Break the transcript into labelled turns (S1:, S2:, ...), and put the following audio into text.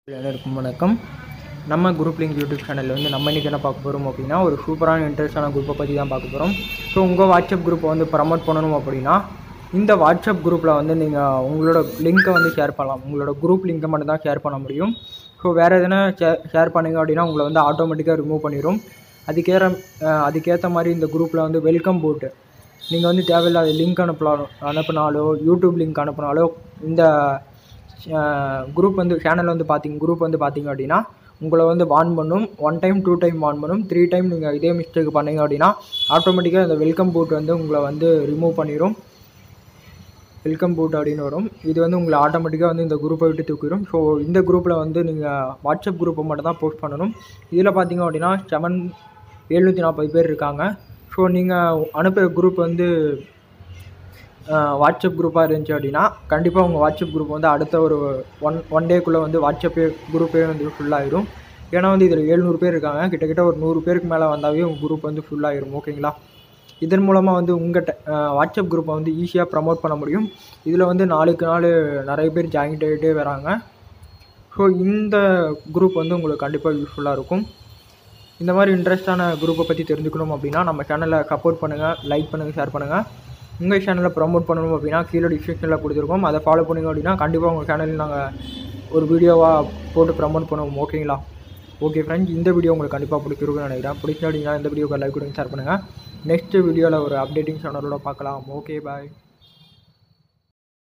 S1: எல்லாருக்கும் வணக்கம் நம்ம குரூப் லிங்க் யூடியூப் சேனலில் வந்து நம்ம இன்றைக்கி என்ன பார்க்க போகிறோம் அப்படின்னா ஒரு சூப்பரான இன்ட்ரெஸ்டான குரூப்பை பற்றி தான் பார்க்க போகிறோம் ஸோ உங்கள் வாட்ஸ்அப் குரூப்பை வந்து ப்ரமோட் பண்ணணும் அப்படின்னா இந்த வாட்ஸ்அப் குரூப்பில் வந்து நீங்கள் உங்களோட லிங்க்கை வந்து ஷேர் பண்ணலாம் உங்களோட குரூப் லிங்க்கை மட்டும் தான் ஷேர் பண்ண முடியும் ஸோ வேறு எதனா ஷேர் ஷேர் பண்ணுங்க அப்படின்னா உங்களை வந்து ஆட்டோமேட்டிக்காக ரிமூவ் பண்ணிடும் அதுக்கேற அஹ், அதுக்கேற்ற மாதிரி இந்த குரூப்பில் வந்து வெல்கம் போட்டு நீங்கள் வந்து தேவையில்லாத லிங்க் அனுப்பலாம் அனுப்புனாலோ யூடியூப் லிங்க் அனுப்புனாலோ இந்த குரூப் வந்து சேனல் வந்து பார்த்தீங்க குரூப் வந்து பார்த்தீங்க அப்படின்னா உங்களை வந்து வார்ன் பண்ணும் one time two time warn பண்ணும் த்ரீ டைம் நீங்கள் இதே மிஸ்டேக் பண்ணீங்க அப்படின்னா ஆட்டோமேட்டிக்காக இந்த வெல்கம் போட் வந்து உங்களை வந்து ரிமூவ் பண்ணிடும் வெல்கம் பூட் அப்படின்னு வரும் இது வந்து உங்களை ஆட்டோமேட்டிக்காக வந்து இந்த குரூப்பை விட்டு தூக்கிடும் ஸோ இந்த குரூப்பில் வந்து நீங்கள் வாட்ஸ்அப் குரூப்பை மட்டும் தான் போஸ்ட் பண்ணணும் இதில் பார்த்தீங்க அப்படின்னா செவன் எழுநூற்றி நாற்பது பேர் இருக்காங்க ஸோ நீங்கள் அனுப்புகிற குரூப் வந்து அஹ், வாட்ஸ்அப் குரூப்பாக இருந்துச்சு அப்படின்னா கண்டிப்பாக உங்கள் வாட்ஸ்அப் குரூப் வந்து அடுத்த ஒரு ஒன் ஒன் டேக்குள்ளே வந்து வாட்ஸ்அப்பே குரூப்பே வந்து ஃபுல்லாகிடும் ஏன்னா வந்து இதில் எழுநூறு பேர் இருக்காங்க கிட்டத்தட்ட ஒரு நூறு பேருக்கு மேலே வந்தாவே உங்கள் குரூப் வந்து ஃபுல்லாகிடும் ஓகேங்களா இதன் மூலமாக வந்து உங்கள் வாட்ஸ்அப் குரூப்பை வந்து ஈஸியாக ப்ரமோட் பண்ண முடியும் இதில் வந்து நாளுக்கு நாள் நிறைய பேர் ஜாயின் ஆகிட்டே வராங்க ஸோ இந்த குரூப் வந்து உங்களுக்கு கண்டிப்பாக யூஸ்ஃபுல்லாக இருக்கும் இந்த மாதிரி இன்ட்ரெஸ்டான குரூப்பை பற்றி தெரிஞ்சுக்கணும் அப்படின்னா நம்ம சேனலை சப்போர்ட் பண்ணுங்கள் லைக் பண்ணுங்கள் ஷேர் பண்ணுங்கள் உங்கள் சேனலை ப்ரமோட் பண்ணணும் அப்படின்னா கீழே டிஸ்கிரிப்ஷனில் கொடுத்துருக்கோம் அதை ஃபாலோ பண்ணுங்க அப்படின்னா கண்டிப்பாக உங்கள் சேனலில் நாங்கள் ஒரு வீடியோவாக போட்டு ப்ரமோட் பண்ணுவோம் ஓகேங்களா ஓகே ஃப்ரெண்ட்ஸ் இந்த வீடியோ உங்களுக்கு கண்டிப்பாக பிடிச்சிருக்குன்னு நினைக்கிறேன் பிடிச்சா அப்படின்னா இந்த வீடியோக்கு லைக் கொடுங்க ஷேர் பண்ணுங்கள் நெக்ஸ்ட் வீடியோவில் ஒரு அப்டேட்டிங் சேனலோட பார்க்கலாம் ஓகே பாய்